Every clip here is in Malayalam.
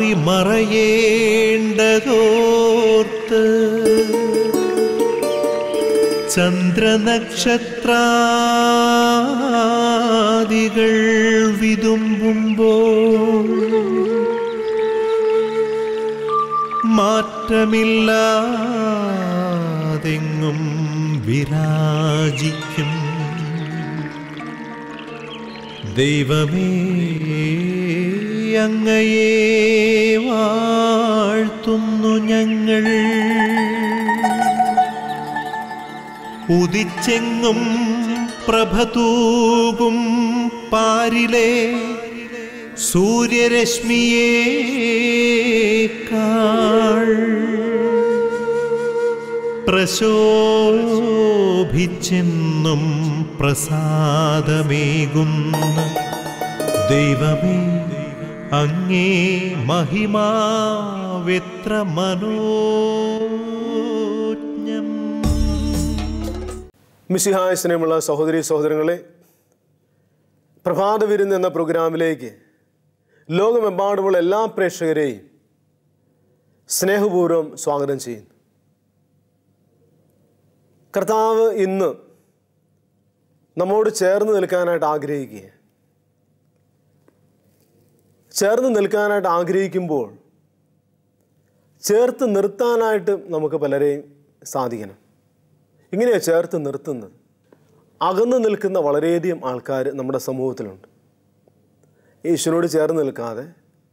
മറയേണ്ടതോർത്ത് ചന്ദ്രനക്ഷത്രാദികൾ വിതുമ്പുമ്പോൾ മാറ്റമില്ലാതെങ്ങും വിരാജിക്കും ദൈവമേ അങ്ങയെ വാഴ്ത്തുന്നു ഞങ്ങൾ ഉദിച്ചെങ്ങും പ്രഭതൂകും പാരിലെ സൂര്യരശ്മിയേക്കാൾ പ്രശോഭിച്ചെന്നും പ്രസാദമേകുന്ന ദൈവമേ അങ്ങേ മഹിമാവെത്ര മനോജ്ഞം മിശിഹായ സ്നേഹമുള്ള സഹോദരി സഹോദരങ്ങളെ പ്രഭാത വിരുന്ന് എന്ന പ്രോഗ്രാമിലേക്ക് ലോകമെമ്പാടുമുള്ള എല്ലാ പ്രേക്ഷകരെയും സ്നേഹപൂർവ്വം സ്വാഗതം ചെയ്യുന്നു കർത്താവ് ഇന്ന് നമ്മോട് ചേർന്ന് നിൽക്കാനായിട്ട് ആഗ്രഹിക്കുക ചേർന്ന് നിൽക്കാനായിട്ട് ആഗ്രഹിക്കുമ്പോൾ ചേർത്ത് നിർത്താനായിട്ട് നമുക്ക് പലരെയും സാധിക്കണം ഇങ്ങനെയാണ് ചേർത്ത് നിർത്തുന്നത് അകന്നു നിൽക്കുന്ന വളരെയധികം ആൾക്കാർ നമ്മുടെ സമൂഹത്തിലുണ്ട് ഈശ്വരനോട് ചേർന്ന് നിൽക്കാതെ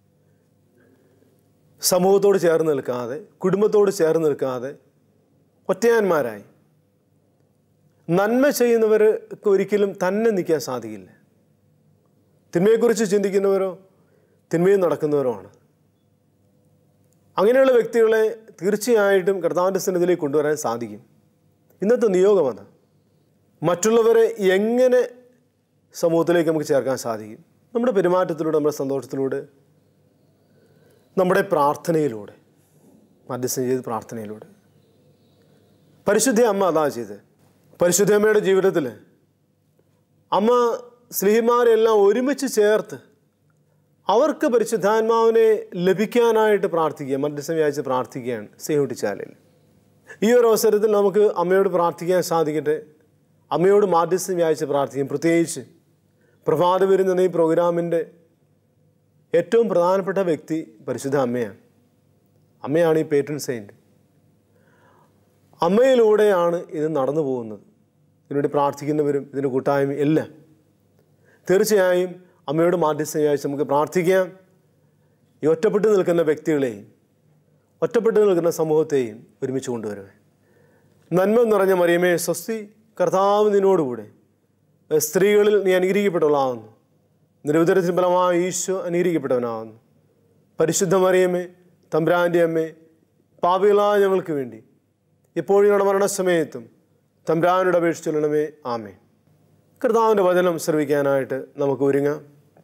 സമൂഹത്തോട് ചേർന്ന് നിൽക്കാതെ കുടുംബത്തോട് ചേർന്ന് നിൽക്കാതെ ഒറ്റയാന്മാരായി നന്മ ചെയ്യുന്നവർക്ക് ഒരിക്കലും തന്നെ നിൽക്കാൻ സാധിക്കില്ല തിന്മയെക്കുറിച്ച് ചിന്തിക്കുന്നവരോ തിന്മയിൽ നടക്കുന്നവരോ ആണ് അങ്ങനെയുള്ള വ്യക്തികളെ തീർച്ചയായിട്ടും കർത്താവിൻ്റെ സന്നിധിയിലേക്ക് കൊണ്ടുവരാൻ സാധിക്കും ഇന്നത്തെ നിയോഗം അതാ മറ്റുള്ളവരെ എങ്ങനെ സമൂഹത്തിലേക്ക് നമുക്ക് ചേർക്കാൻ സാധിക്കും നമ്മുടെ പെരുമാറ്റത്തിലൂടെ നമ്മുടെ സന്തോഷത്തിലൂടെ നമ്മുടെ പ്രാർത്ഥനയിലൂടെ മധ്യസ്ഥം ചെയ്ത് പ്രാർത്ഥനയിലൂടെ പരിശുദ്ധ അമ്മ അതാ ചെയ്ത് പരിശുദ്ധ അമ്മയുടെ ജീവിതത്തിൽ അമ്മ സ്ത്രീമാരെല്ലാം ഒരുമിച്ച് ചേർത്ത് അവർക്ക് പരിശുദ്ധാത്മാവിനെ ലഭിക്കാനായിട്ട് പ്രാർത്ഥിക്കുക മധ്യസ്ഥം വ്യാഴ്ച പ്രാർത്ഥിക്കുകയാണ് സേവിട്ടിച്ചാലിൽ ഈ ഒരു അവസരത്തിൽ നമുക്ക് അമ്മയോട് പ്രാർത്ഥിക്കാൻ സാധിക്കട്ടെ അമ്മയോട് മാധ്യസ്ഥം വ്യാഴ്ച പ്രാർത്ഥിക്കും പ്രത്യേകിച്ച് പ്രഭാത വരുന്ന ഈ പ്രോഗ്രാമിൻ്റെ ഏറ്റവും പ്രധാനപ്പെട്ട വ്യക്തി പരിശുദ്ധ അമ്മയാണ് അമ്മയാണ് ഈ പേറ്റൺ സെയിൻറ്റ് അമ്മയിലൂടെയാണ് ഇത് നടന്നു പോകുന്നത് ഇതിനുവേണ്ടി പ്രാർത്ഥിക്കുന്നവരും ഇതിൻ്റെ കൂട്ടായ്മയും എല്ലാം തീർച്ചയായും അമ്മയോട് മാധ്യസ്ഥം വ്യാഴ്ച നമുക്ക് പ്രാർത്ഥിക്കാം ഈ ഒറ്റപ്പെട്ട് നിൽക്കുന്ന വ്യക്തികളെയും ഒറ്റപ്പെട്ട് നിൽക്കുന്ന സമൂഹത്തെയും ഒരുമിച്ച് കൊണ്ടുവരുവേ നന്മ നിറഞ്ഞ മറിയമേ സ്വസ്തി കർത്താവ് നിന്നോടുകൂടെ സ്ത്രീകളിൽ നീ അനുഗ്രഹിക്കപ്പെട്ടവളാവുന്നു നിരുദരത്തിന് ഫലമായ ഈശോ അനുഗ്രഹിക്കപ്പെട്ടവനാവുന്നു പരിശുദ്ധ മറിയമ്മേ തമ്പ്രാൻ്റെ അമ്മേ പാപികളായ ഞങ്ങൾക്ക് വേണ്ടി ഇപ്പോഴും ഞങ്ങളുടെ മരണസമയത്തും തമ്പ്രാനോട് അപേക്ഷിച്ചുള്ളണമേ ആമേ കർത്താവിൻ്റെ വചനം ശ്രവിക്കാനായിട്ട് നമുക്ക് ഒരുങ്ങാം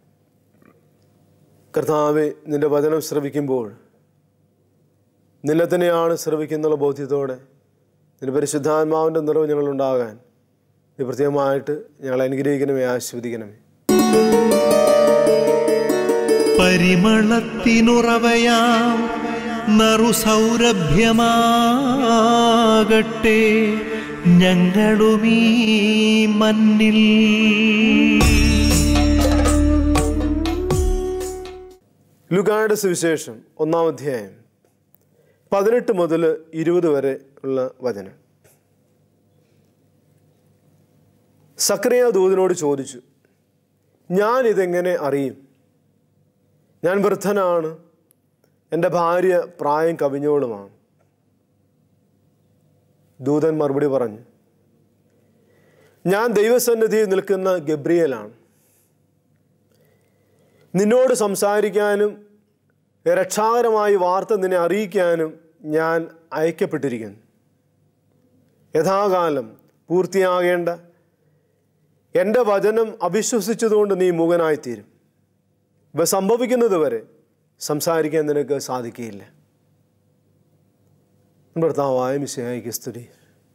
കർത്താവെ നിൻ്റെ വചനം ശ്രവിക്കുമ്പോൾ നിന്നെ തന്നെയാണ് ശ്രവിക്കുന്നുള്ള ബോധ്യത്തോടെ നിന്റെ പരിശുദ്ധാത്മാവിൻ്റെ നിറവ് ഞങ്ങളുണ്ടാകാൻ നീ പ്രത്യേകമായിട്ട് ഞങ്ങളെ അനുഗ്രഹിക്കണമേ ആസ്വദിക്കണമേ പരിമളത്തിനുറവയാം നറുസൗരഭ്യമാകട്ടെ ഞങ്ങളുമീ മണ്ണിൽ ലുഗായുടെ സുവിശേഷം ഒന്നാം അധ്യായം പതിനെട്ട് മുതൽ ഇരുപത് വരെ ഉള്ള വചനം സക്രിയ ദൂതനോട് ചോദിച്ചു ഞാൻ ഇതെങ്ങനെ അറിയും ഞാൻ വൃദ്ധനാണ് എൻ്റെ ഭാര്യ പ്രായം കവിഞ്ഞോളുമാണ് ദൂതൻ മറുപടി പറഞ്ഞു ഞാൻ ദൈവസന്നിധിയിൽ നിൽക്കുന്ന ഗബ്രിയലാണ് നിന്നോട് സംസാരിക്കാനും രക്ഷാകരമായി വാർത്ത നിന്നെ അറിയിക്കാനും ഞാൻ അയക്കപ്പെട്ടിരിക്കുന്നു യഥാകാലം പൂർത്തിയാകേണ്ട എൻ്റെ വചനം അവിശ്വസിച്ചതുകൊണ്ട് നീ മൂകനായിത്തീരും ഇവ സംഭവിക്കുന്നത് വരെ സംസാരിക്കാൻ നിനക്ക് സാധിക്കുകയില്ല ഭർത്താവായ മിശയായിക്ക് സ്തുതി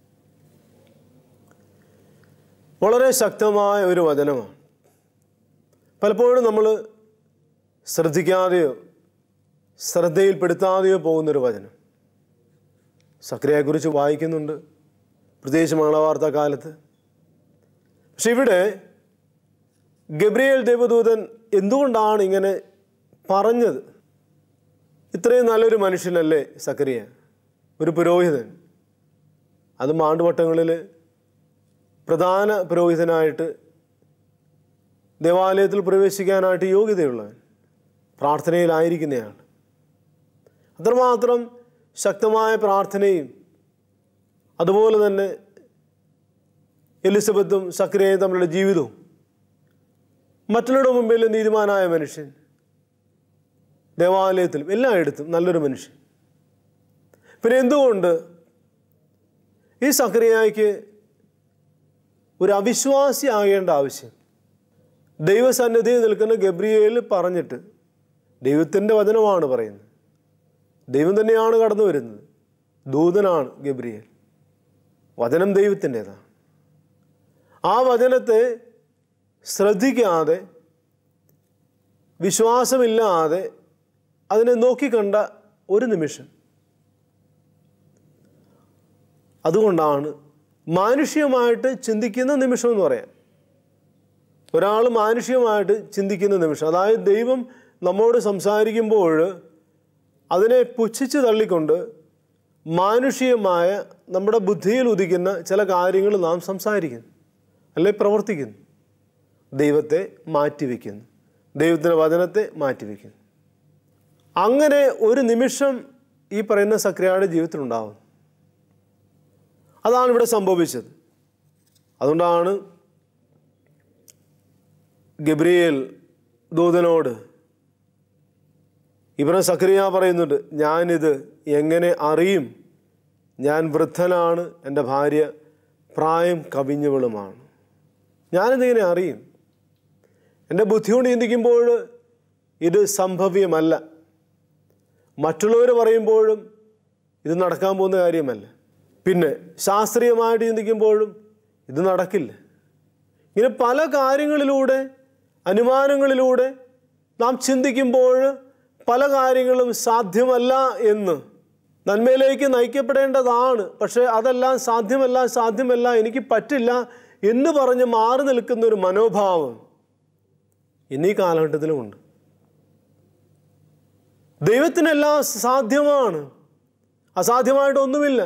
വളരെ ശക്തമായ ഒരു വചനമാണ് പലപ്പോഴും നമ്മൾ ശ്രദ്ധിക്കാതെയോ ശ്രദ്ധയിൽപ്പെടുത്താതെയോ പോകുന്നൊരു വചനം സക്രിയയെക്കുറിച്ച് വായിക്കുന്നുണ്ട് പ്രത്യേകിച്ച് മംഗളവാർത്ത കാലത്ത് പക്ഷെ ഇവിടെ ഗബ്രിയേൽ ദേവദൂതൻ എന്തുകൊണ്ടാണ് ഇങ്ങനെ പറഞ്ഞത് ഇത്രയും നല്ലൊരു മനുഷ്യനല്ലേ സക്രിയ ഒരു പുരോഹിതൻ അത് മാണ്ടുവട്ടങ്ങളിൽ പ്രധാന പുരോഹിതനായിട്ട് ദേവാലയത്തിൽ പ്രവേശിക്കാനായിട്ട് യോഗ്യതയുള്ളവൻ പ്രാർത്ഥനയിലായിരിക്കുന്നയാൾ അത്രമാത്രം ശക്തമായ പ്രാർത്ഥനയും അതുപോലെ തന്നെ എലിസബത്തും സക്രിയയും തമ്മിലുള്ള ജീവിതവും മറ്റുള്ളവരുടെ മുമ്പിൽ നീതിമാനായ മനുഷ്യൻ ദേവാലയത്തിലും എല്ലായിടത്തും നല്ലൊരു മനുഷ്യൻ പിന്നെ എന്തുകൊണ്ട് ഈ സക്രിയയ്ക്ക് ഒരു അവിശ്വാസി ആകേണ്ട ആവശ്യം ദൈവസന്നിധിയിൽ നിൽക്കുന്ന ഗബ്രിയേൽ പറഞ്ഞിട്ട് ദൈവത്തിൻ്റെ വചനമാണ് പറയുന്നത് ദൈവം തന്നെയാണ് കടന്നു വരുന്നത് ദൂതനാണ് ഗബ്രിയേൽ വചനം ദൈവത്തിൻ്റെതാണ് ആ വചനത്തെ ശ്രദ്ധിക്കാതെ വിശ്വാസമില്ലാതെ അതിനെ നോക്കിക്കണ്ട ഒരു നിമിഷം അതുകൊണ്ടാണ് മാനുഷികമായിട്ട് ചിന്തിക്കുന്ന നിമിഷം എന്ന് പറയാം ഒരാൾ മാനുഷികമായിട്ട് ചിന്തിക്കുന്ന നിമിഷം അതായത് ദൈവം നമ്മോട് സംസാരിക്കുമ്പോൾ അതിനെ പുച്ഛിച്ച് തള്ളിക്കൊണ്ട് മാനുഷികമായ നമ്മുടെ ബുദ്ധിയിൽ ഉദിക്കുന്ന ചില കാര്യങ്ങൾ നാം സംസാരിക്കുന്നു അല്ലെ പ്രവർത്തിക്കുന്നു ദൈവത്തെ മാറ്റിവെക്കുന്നു ദൈവത്തിൻ്റെ വചനത്തെ മാറ്റിവെക്കുന്നു അങ്ങനെ ഒരു നിമിഷം ഈ പറയുന്ന സക്രിയയുടെ ജീവിതത്തിലുണ്ടാവും അതാണ് ഇവിടെ സംഭവിച്ചത് അതുകൊണ്ടാണ് ഗബ്രിയേൽ ദൂതനോട് ഇവിടെ സക്രിയ പറയുന്നുണ്ട് ഞാനിത് എങ്ങനെ അറിയും ഞാൻ വൃദ്ധനാണ് എൻ്റെ ഭാര്യ പ്രായം കവിഞ്ഞവളുമാണ് ഞാനിതിങ്ങനെ അറിയും എൻ്റെ ബുദ്ധി കൊണ്ട് ചിന്തിക്കുമ്പോൾ ഇത് സംഭവ്യമല്ല മറ്റുള്ളവർ പറയുമ്പോഴും ഇത് നടക്കാൻ പോകുന്ന കാര്യമല്ല പിന്നെ ശാസ്ത്രീയമായിട്ട് ചിന്തിക്കുമ്പോഴും ഇത് നടക്കില്ല ഇങ്ങനെ പല കാര്യങ്ങളിലൂടെ അനുമാനങ്ങളിലൂടെ നാം ചിന്തിക്കുമ്പോൾ പല കാര്യങ്ങളും സാധ്യമല്ല എന്ന് നന്മയിലേക്ക് നയിക്കപ്പെടേണ്ടതാണ് പക്ഷേ അതെല്ലാം സാധ്യമല്ല സാധ്യമല്ല എനിക്ക് പറ്റില്ല എന്ന് പറഞ്ഞ് മാറി നിൽക്കുന്ന ഒരു മനോഭാവം ഇന്നീ കാലഘട്ടത്തിലുമുണ്ട് ദൈവത്തിനെല്ലാം സാധ്യമാണ് അസാധ്യമായിട്ടൊന്നുമില്ല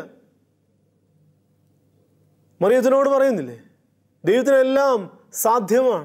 മറിയത്തിനോട് പറയുന്നില്ലേ ദൈവത്തിനെല്ലാം സാധ്യമാണ്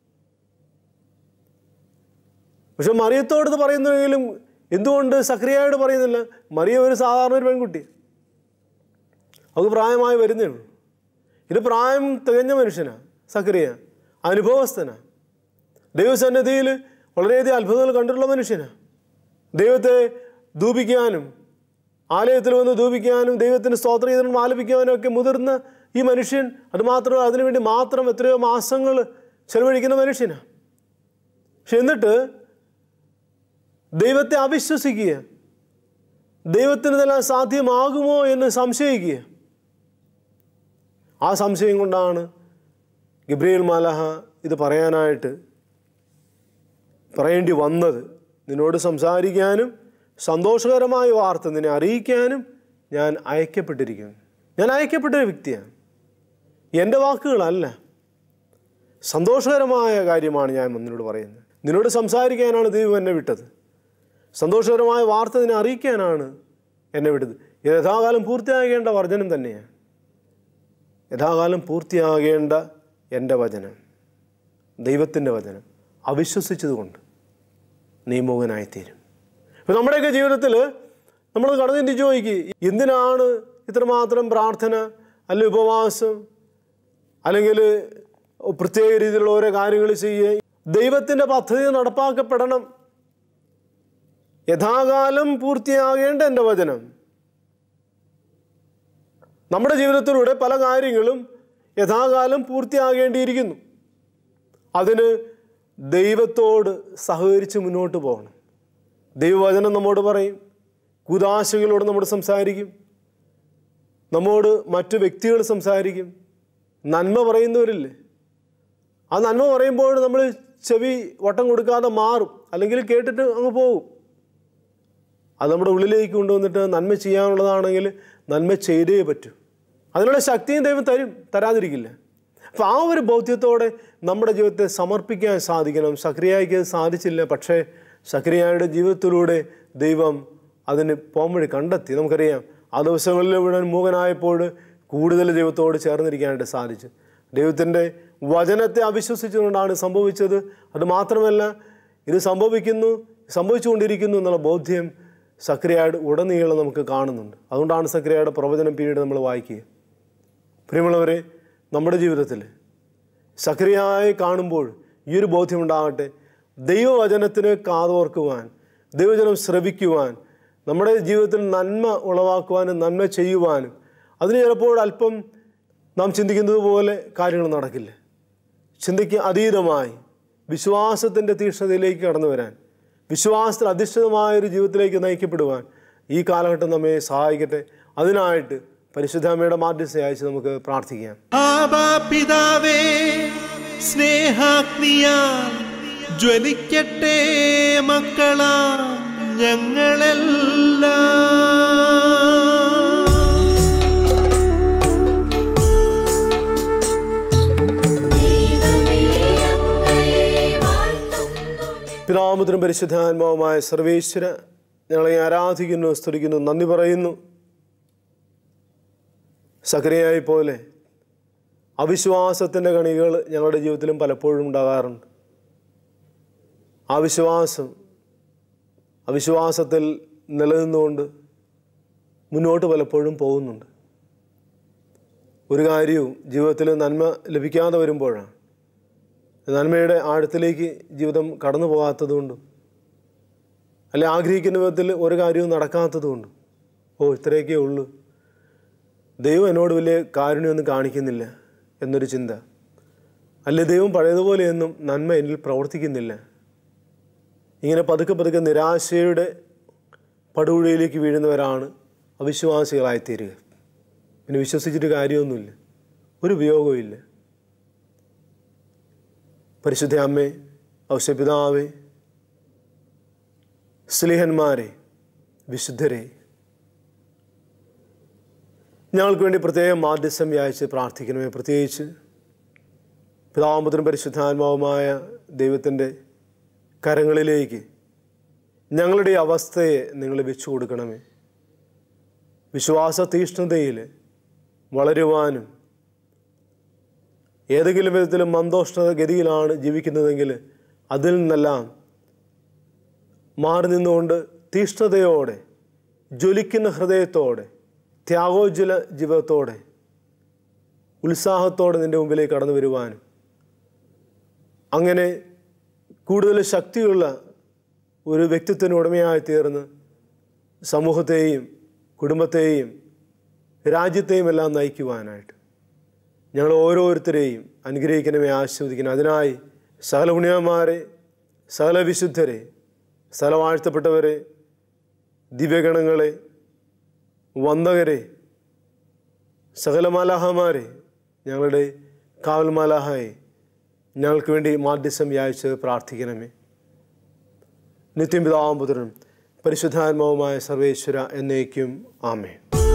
പക്ഷെ മറിയത്തോട് ഇത് പറയുന്നെങ്കിലും എന്തുകൊണ്ട് സക്രിയയോട് പറയുന്നില്ല മറിയ ഒരു സാധാരണ ഒരു പെൺകുട്ടി അവൾക്ക് പ്രായമായി വരുന്നേ ഉള്ളൂ ഇത് പ്രായം തികഞ്ഞ മനുഷ്യനാണ് സക്രിയ അനുഭവസ്ഥനാണ് ദൈവസന്നിധിയിൽ വളരെയധികം അത്ഭുതങ്ങൾ കണ്ടിട്ടുള്ള മനുഷ്യനാണ് ദൈവത്തെ ധൂപിക്കാനും ആലയത്തിൽ വന്ന് ധൂപിക്കാനും ദൈവത്തിന് സ്തോത്രഗീതം ആലപിക്കാനും ഒക്കെ മുതിർന്ന ഈ മനുഷ്യൻ അത് മാത്രമല്ല അതിനുവേണ്ടി മാത്രം എത്രയോ മാസങ്ങൾ ചെലവഴിക്കുന്ന മനുഷ്യനാണ് പക്ഷെ എന്നിട്ട് ദൈവത്തെ അവിശ്വസിക്കുക ദൈവത്തിന് ഇതെല്ലാം സാധ്യമാകുമോ എന്ന് സംശയിക്കുക ആ സംശയം കൊണ്ടാണ് ഗബ്രിയേൽ മാലഹ ഇത് പറയാനായിട്ട് പറയേണ്ടി വന്നത് നിന്നോട് സംസാരിക്കാനും സന്തോഷകരമായ വാർത്ത നിന്നെ അറിയിക്കാനും ഞാൻ അയക്കപ്പെട്ടിരിക്കുന്നു ഞാൻ അയക്കപ്പെട്ട ഒരു വ്യക്തിയാണ് എൻ്റെ വാക്കുകളല്ല സന്തോഷകരമായ കാര്യമാണ് ഞാൻ നിന്നോട് പറയുന്നത് നിന്നോട് സംസാരിക്കാനാണ് ദൈവം എന്നെ വിട്ടത് സന്തോഷകരമായ വാർത്ത നിന്നെ അറിയിക്കാനാണ് എന്നെ വിട്ടത് ഇത് യഥാകാലം പൂർത്തിയാകേണ്ട വർജനം തന്നെയാണ് യഥാകാലം പൂർത്തിയാകേണ്ട എൻ്റെ വചനം ദൈവത്തിൻ്റെ വചനം അവിശ്വസിച്ചതുകൊണ്ട് നിയമോഹനായിത്തീരും ഇപ്പം നമ്മുടെയൊക്കെ ജീവിതത്തിൽ നമ്മൾ കടന്നു ചിന്തിച്ച് നോക്കി എന്തിനാണ് ഇത്രമാത്രം പ്രാർത്ഥന അല്ലെങ്കിൽ ഉപവാസം അല്ലെങ്കിൽ പ്രത്യേക രീതിയിലുള്ള ഓരോ കാര്യങ്ങൾ ചെയ്യുക ദൈവത്തിൻ്റെ പദ്ധതി നടപ്പാക്കപ്പെടണം യഥാകാലം പൂർത്തിയാകേണ്ട എൻ്റെ വചനം നമ്മുടെ ജീവിതത്തിലൂടെ പല കാര്യങ്ങളും യഥാകാലം പൂർത്തിയാകേണ്ടിയിരിക്കുന്നു അതിന് ദൈവത്തോട് സഹകരിച്ച് മുന്നോട്ട് പോകണം ദൈവവചനം നമ്മോട് പറയും കുതാശകളോട് നമ്മോട് സംസാരിക്കും നമ്മോട് മറ്റു വ്യക്തികൾ സംസാരിക്കും നന്മ പറയുന്നവരില്ലേ ആ നന്മ പറയുമ്പോൾ നമ്മൾ ചെവി വട്ടം കൊടുക്കാതെ മാറും അല്ലെങ്കിൽ കേട്ടിട്ട് അങ്ങ് പോകും അത് നമ്മുടെ ഉള്ളിലേക്ക് കൊണ്ടുവന്നിട്ട് നന്മ ചെയ്യാനുള്ളതാണെങ്കിൽ നന്മ ചെയ്തേ പറ്റൂ അതിനുള്ള ശക്തിയും ദൈവം തരും തരാതിരിക്കില്ല അപ്പോൾ ആ ഒരു ബോധ്യത്തോടെ നമ്മുടെ ജീവിതത്തെ സമർപ്പിക്കാൻ സാധിക്കണം സക്രിയായിക്ക് അത് സാധിച്ചില്ല പക്ഷേ സക്രിയായുടെ ജീവിതത്തിലൂടെ ദൈവം അതിന് പോംവഴി കണ്ടെത്തി നമുക്കറിയാം ആ ദിവസങ്ങളിൽ മുഴുവൻ മൂകനായപ്പോൾ കൂടുതൽ ദൈവത്തോട് ചേർന്നിരിക്കാനായിട്ട് സാധിച്ചു ദൈവത്തിൻ്റെ വചനത്തെ അവിശ്വസിച്ചുകൊണ്ടാണ് സംഭവിച്ചത് അത് മാത്രമല്ല ഇത് സംഭവിക്കുന്നു സംഭവിച്ചുകൊണ്ടിരിക്കുന്നു എന്നുള്ള ബോധ്യം സക്രിയയുടെ ഉടനീളം നമുക്ക് കാണുന്നുണ്ട് അതുകൊണ്ടാണ് സക്രിയയുടെ പ്രവചനം പിന്നീട് നമ്മൾ വായിക്കുക പ്രിയമുള്ളവരെ നമ്മുടെ ജീവിതത്തിൽ സക്രിയായി കാണുമ്പോൾ ഈ ഒരു ബോധ്യം ഉണ്ടാകട്ടെ ദൈവവചനത്തിന് കാതോർക്കുവാൻ ദൈവവചനം ശ്രവിക്കുവാൻ നമ്മുടെ ജീവിതത്തിൽ നന്മ ഉളവാക്കുവാനും നന്മ ചെയ്യുവാനും അതിന് ചിലപ്പോൾ അല്പം നാം ചിന്തിക്കുന്നത് പോലെ കാര്യങ്ങൾ നടക്കില്ല ചിന്തയ്ക്ക് അതീതമായി വിശ്വാസത്തിൻ്റെ തീക്ഷ്ണതയിലേക്ക് കടന്നു വരാൻ വിശ്വാസത്തിൽ അധിഷ്ഠിതമായ ഒരു ജീവിതത്തിലേക്ക് നയിക്കപ്പെടുവാൻ ഈ കാലഘട്ടം നമ്മെ സഹായിക്കട്ടെ അതിനായിട്ട് പരിശുദ്ധാമ്മയുടെ മാധ്യസ്ഥ അയച്ച് നമുക്ക് പ്രാർത്ഥിക്കാം ആബാ പിതാവേ സ്നേഹാഗ്നിയാൽ ജ്വലിക്കട്ടെ മക്കളാ ഞങ്ങളെല്ലാം പിതാമുദ്രം പരിശുദ്ധാത്മാവുമായ സർവേശ്വര ഞങ്ങളെ ആരാധിക്കുന്നു സ്തുതിക്കുന്നു നന്ദി പറയുന്നു സക്രിയായി പോലെ അവിശ്വാസത്തിൻ്റെ കണികൾ ഞങ്ങളുടെ ജീവിതത്തിലും പലപ്പോഴും ഉണ്ടാകാറുണ്ട് ആ വിശ്വാസം അവിശ്വാസത്തിൽ നിലനിന്നുകൊണ്ട് മുന്നോട്ട് പലപ്പോഴും പോകുന്നുണ്ട് ഒരു കാര്യവും ജീവിതത്തിൽ നന്മ ലഭിക്കാതെ വരുമ്പോഴാണ് നന്മയുടെ ആഴത്തിലേക്ക് ജീവിതം കടന്നു പോകാത്തതുകൊണ്ടും അല്ലെ ആഗ്രഹിക്കുന്ന വിധത്തിൽ ഒരു കാര്യവും നടക്കാത്തതുകൊണ്ടും ഓ ഇത്രയൊക്കെ ഉള്ളൂ ദൈവം എന്നോട് വലിയ കാരുണ്യമൊന്നും കാണിക്കുന്നില്ല എന്നൊരു ചിന്ത അല്ലെ ദൈവം പഴയതുപോലെയൊന്നും നന്മ എന്നിൽ പ്രവർത്തിക്കുന്നില്ല ഇങ്ങനെ പതുക്കെ പതുക്കെ നിരാശയുടെ പടുകുഴിയിലേക്ക് വീഴുന്നവരാണ് അവിശ്വാസികളായിത്തീരുക പിന്നെ വിശ്വസിച്ചിട്ട് കാര്യമൊന്നുമില്ല ഒരു ഉപയോഗവും ഇല്ല പരിശുദ്ധ അമ്മേ ഔഷപിതാവേ സ്ലിഹന്മാരെ വിശുദ്ധരെ ഞങ്ങൾക്ക് വേണ്ടി പ്രത്യേകം മാധ്യസ്ഥം വ്യാഴ്ച പ്രാർത്ഥിക്കണമേ പ്രത്യേകിച്ച് പിതാമുദ്രൻ പരിശുദ്ധാത്മാവുമായ ദൈവത്തിൻ്റെ കരങ്ങളിലേക്ക് ഞങ്ങളുടെ ഈ അവസ്ഥയെ നിങ്ങൾ വെച്ചു കൊടുക്കണമേ വിശ്വാസ തീഷ്ണതയിൽ വളരുവാനും ഏതെങ്കിലും വിധത്തിൽ മന്ദോഷ്ണ ഗതിയിലാണ് ജീവിക്കുന്നതെങ്കിൽ അതിൽ നിന്നെല്ലാം മാറി നിന്നുകൊണ്ട് തീഷ്ണതയോടെ ജ്വലിക്കുന്ന ഹൃദയത്തോടെ ത്യാഗോജ്വല ജീവിതത്തോടെ ഉത്സാഹത്തോടെ നിൻ്റെ മുമ്പിലേക്ക് കടന്നു വരുവാനും അങ്ങനെ കൂടുതൽ ശക്തിയുള്ള ഒരു വ്യക്തിത്വത്തിന് ഉടമയായി തീർന്ന് സമൂഹത്തെയും കുടുംബത്തെയും രാജ്യത്തെയും എല്ലാം നയിക്കുവാനായിട്ട് ഞങ്ങൾ ഓരോരുത്തരെയും അനുഗ്രഹിക്കണമേ ആസ്വദിക്കണം അതിനായി സകല പുണ്യന്മാരെ സകല വിശുദ്ധരെ സകല വാഴ്ത്തപ്പെട്ടവരെ ദിവ്യഗണങ്ങളെ വന്ദകരെ സകല മാലാഹമാരെ ഞങ്ങളുടെ കാവൽ മാലാഹയെ ഞങ്ങൾക്ക് വേണ്ടി മാധ്യസ്ഥം വ്യാഴ്ച പ്രാർത്ഥിക്കണമേ നിത്യം പിതാവുപുത്രനും പരിശുദ്ധാത്മാവുമായ സർവേശ്വര എന്നേക്കും ആമേ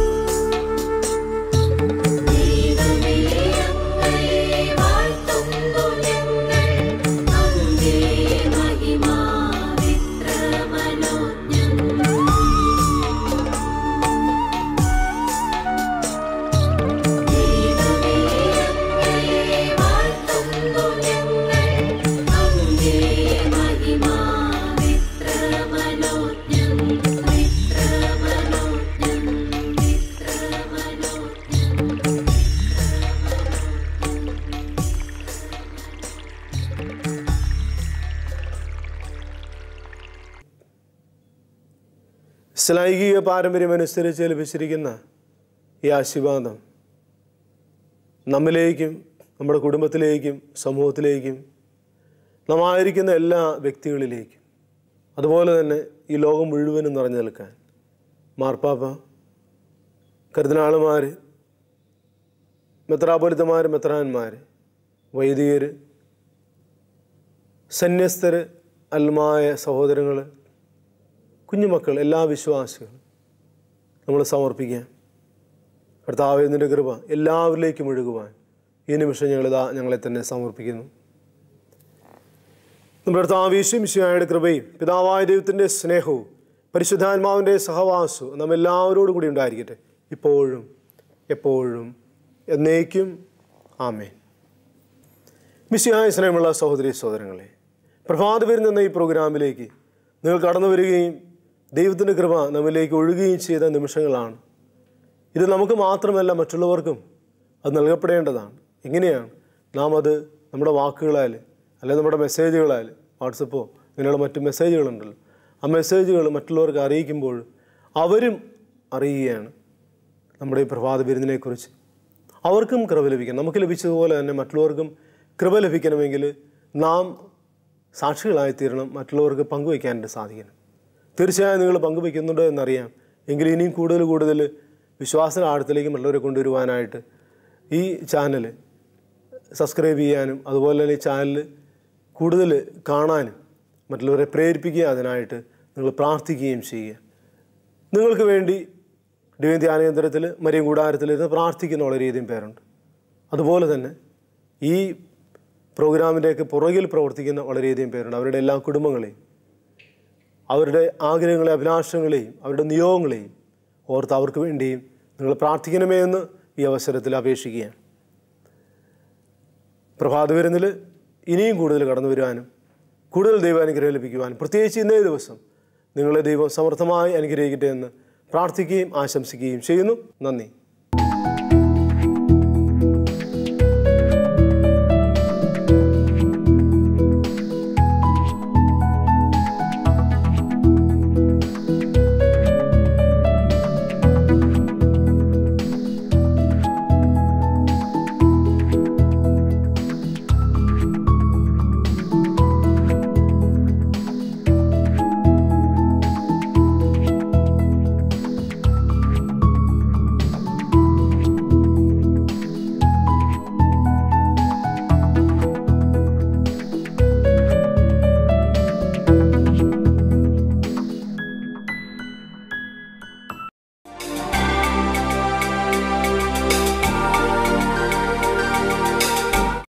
ശ്ലൈകിക പാരമ്പര്യമനുസരിച്ച് ലഭിച്ചിരിക്കുന്ന ഈ ആശീർവാദം നമ്മിലേക്കും നമ്മുടെ കുടുംബത്തിലേക്കും സമൂഹത്തിലേക്കും നാം ആയിരിക്കുന്ന എല്ലാ വ്യക്തികളിലേക്കും അതുപോലെ തന്നെ ഈ ലോകം മുഴുവനും നിറഞ്ഞു നിൽക്കാൻ മാർപ്പാപ്പ കരുതനാളുമാർ മെത്രാപൊലിത്തമാർ മെത്രാന്മാർ വൈദികർ സന്യസ്തർ അൽമായ സഹോദരങ്ങൾ കുഞ്ഞുമക്കൾ എല്ലാ വിശ്വാസികളും നമ്മൾ സമർപ്പിക്കുക കർത്താവേ നിൻ്റെ കൃപ എല്ലാവരിലേക്കും ഒഴുകുവാൻ ഈ നിമിഷം ഞങ്ങളിതാ ഞങ്ങളെ തന്നെ സമർപ്പിക്കുന്നു നമ്മുടെ കർത്താവീശ്വമിശിയായുടെ കൃപയും പിതാവായ ദൈവത്തിൻ്റെ സ്നേഹവും പരിശുദ്ധാത്മാവിൻ്റെ സഹവാസവും നാം എല്ലാവരോടും കൂടി ഉണ്ടായിരിക്കട്ടെ ഇപ്പോഴും എപ്പോഴും എന്നേക്കും ആമേൻ മിശിയായ സ്നേഹമുള്ള സഹോദരി സഹോദരങ്ങളെ പ്രഭാത വരുന്ന ഈ പ്രോഗ്രാമിലേക്ക് നിങ്ങൾ കടന്നു വരികയും ദൈവത്തിൻ്റെ കൃപ നമ്മിലേക്ക് ഒഴുകുകയും ചെയ്ത നിമിഷങ്ങളാണ് ഇത് നമുക്ക് മാത്രമല്ല മറ്റുള്ളവർക്കും അത് നൽകപ്പെടേണ്ടതാണ് എങ്ങനെയാണ് നാം അത് നമ്മുടെ വാക്കുകളാൽ അല്ലെങ്കിൽ നമ്മുടെ മെസ്സേജുകളാൽ വാട്സപ്പോ ഇങ്ങനെയുള്ള മറ്റു മെസ്സേജുകളുണ്ടല്ലോ ആ മെസ്സേജുകൾ മറ്റുള്ളവർക്ക് അറിയിക്കുമ്പോൾ അവരും അറിയുകയാണ് നമ്മുടെ ഈ പ്രഭാത വിരുന്നിനെക്കുറിച്ച് അവർക്കും കൃപ ലഭിക്കണം നമുക്ക് ലഭിച്ചതുപോലെ തന്നെ മറ്റുള്ളവർക്കും കൃപ ലഭിക്കണമെങ്കിൽ നാം സാക്ഷികളായിത്തീരണം മറ്റുള്ളവർക്ക് പങ്കുവയ്ക്കാനായിട്ട് സാധിക്കണം തീർച്ചയായും നിങ്ങൾ പങ്കുവയ്ക്കുന്നുണ്ട് എന്നറിയാം എങ്കിൽ ഇനിയും കൂടുതൽ കൂടുതൽ വിശ്വാസ ആഴത്തിലേക്ക് മറ്റുള്ളവരെ കൊണ്ടുവരുവാനായിട്ട് ഈ ചാനൽ സബ്സ്ക്രൈബ് ചെയ്യാനും അതുപോലെ തന്നെ ഈ ചാനൽ കൂടുതൽ കാണാനും മറ്റുള്ളവരെ പ്രേരിപ്പിക്കുക അതിനായിട്ട് നിങ്ങൾ പ്രാർത്ഥിക്കുകയും ചെയ്യുക നിങ്ങൾക്ക് വേണ്ടി ഡിവൈൻ ധ്യാനകേന്ദ്രത്തിൽ മരിയം കൂടാരത്തിൽ ഇരുന്ന് പ്രാർത്ഥിക്കുന്ന വളരെയധികം പേരുണ്ട് അതുപോലെ തന്നെ ഈ പ്രോഗ്രാമിൻ്റെയൊക്കെ പുറകിൽ പ്രവർത്തിക്കുന്ന വളരെയധികം പേരുണ്ട് അവരുടെ എല്ലാ കുടുംബങ്ങളെയും അവരുടെ ആഗ്രഹങ്ങളെ അഭിലാഷങ്ങളെയും അവരുടെ നിയോഗങ്ങളെയും ഓർത്ത് അവർക്ക് വേണ്ടിയും നിങ്ങൾ പ്രാർത്ഥിക്കണമേ എന്ന് ഈ അവസരത്തിൽ അപേക്ഷിക്കുകയാണ് പ്രഭാത വിരുന്നിൽ ഇനിയും കൂടുതൽ കടന്നു വരുവാനും കൂടുതൽ ദൈവാനുഗ്രഹം ലഭിക്കുവാനും പ്രത്യേകിച്ച് ഇന്നേ ദിവസം നിങ്ങളെ ദൈവം സമർത്ഥമായി അനുഗ്രഹിക്കട്ടെ എന്ന് പ്രാർത്ഥിക്കുകയും ആശംസിക്കുകയും ചെയ്യുന്നു നന്ദി